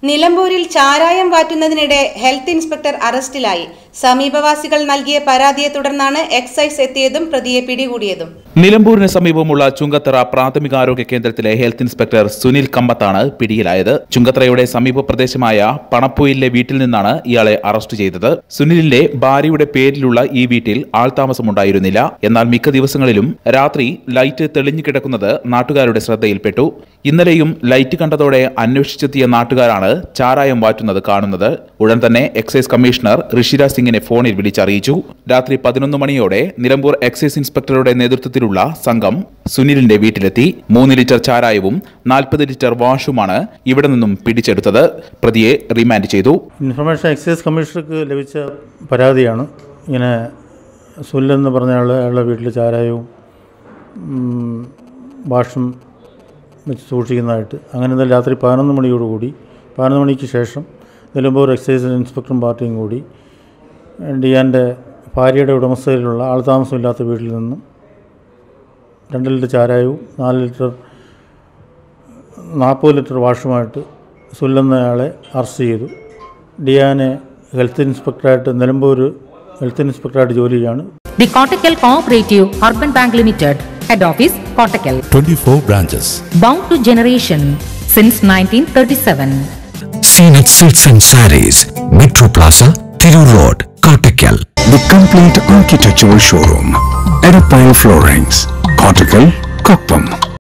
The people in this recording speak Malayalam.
നിലമ്പൂരിൽ ചാരായം വാറ്റുന്നതിനിടെ ഹെൽത്ത് ഇൻസ്പെക്ടർ അറസ്റ്റിലായി സമീപവാസികൾ നൽകിയ പരാതിയെ തുടർന്നാണ് എക്സൈസ് എത്തിയതും പ്രതിയെ പിടികൂടിയതും നിലമ്പൂരിന് സമീപമുള്ള ചുങ്കത്തറ പ്രാഥമികാരോഗ്യ കേന്ദ്രത്തിലെ ഹെൽത്ത് ഇൻസ്പെക്ടർ സുനിൽ കമ്പത്താണ് പിടിയിലായത് ചുങ്കത്തറയുടെ സമീപ പ്രദേശമായ പണപ്പൊയിലെ വീട്ടിൽ നിന്നാണ് ഇയാളെ അറസ്റ്റ് ചെയ്തത് സുനിലിന്റെ ഭാര്യയുടെ പേരിലുള്ള ഈ വീട്ടിൽ ആൾതാമസമുണ്ടായിരുന്നില്ല എന്നാൽ മിക്ക ദിവസങ്ങളിലും രാത്രി ലൈറ്റ് തെളിഞ്ഞു കിടക്കുന്നത് നാട്ടുകാരുടെ ശ്രദ്ധയിൽപ്പെട്ടു ഇന്നലെയും ലൈറ്റ് കണ്ടതോടെ അന്വേഷിച്ചെത്തിയ നാട്ടുകാരാണ് ചാരായം വാറ്റുന്നത് കാണുന്നത് ഉടൻ തന്നെ എക്സൈസ് കമ്മീഷണർ ഋഷിരാജ് സിംഗിനെ ഫോണിൽ വിളിച്ചറിയിച്ചു രാത്രി പതിനൊന്ന് മണിയോടെ നിലമ്പൂർ എക്സൈസ് ഇൻസ്പെക്ടറുടെ നേതൃത്വത്തിലുള്ള സംഘം സുനിലിന്റെ വീട്ടിലെത്തി മൂന്ന് ലിറ്റർ ചാരായവും നാൽപ്പത് ലിറ്റർ വാഷുമാണ് ഇവിടെ നിന്നും പിടിച്ചെടുത്തത് പ്രതിയെ റിമാൻഡ് ചെയ്തു ഇൻഫർമേഷൻ എക്സൈസ് കമ്മീഷണർക്ക് ലഭിച്ച പരാതിയാണ് ഇങ്ങനെ സുല്ലെന്ന് പറഞ്ഞ ആൾ അയാളുടെ വീട്ടിൽ ചാരായവും ഉം, വാഷും വെച്ച് സൂക്ഷിക്കുന്നതായിട്ട് അങ്ങനെ ഇന്നലെ രാത്രി പതിനൊന്ന് മണിയോടുകൂടി പതിനൊന്ന് മണിക്ക് ശേഷം നിലമ്പൂർ എക്സൈസ് ഇൻസ്പെക്ടറും പാർട്ടിയും കൂടി ഡിയാൻ്റെ ഭാര്യയുടെ ഉടമസ്ഥയിലുള്ള ആൾതാമസമില്ലാത്ത വീട്ടിൽ നിന്നും രണ്ട് ലിറ്റർ ചാരായവും നാല് ലിറ്റർ നാൽപ്പത് ലിറ്റർ വാഷുമായിട്ട് സുല്ലെന്നയാളെ അറസ്റ്റ് ചെയ്തു ഡിയാനെ ഹെൽത്ത് ഇൻസ്പെക്ടറായിട്ട് നിലമ്പൂർ ഹെൽത്ത് ഇൻസ്പെക്ടറായിട്ട് ജോലി ചെയ്യാണ് The Kottakkal Cooperative Urban Bank Limited, Head Office, Kottakkal. 24 branches. Bound to generation since 1937. Seenat Silks and Sarees, Metro Plaza, Thiru Road, Kottakkal. The complete architectural showroom. Edapile Floorings, Kottakkal, Koppam.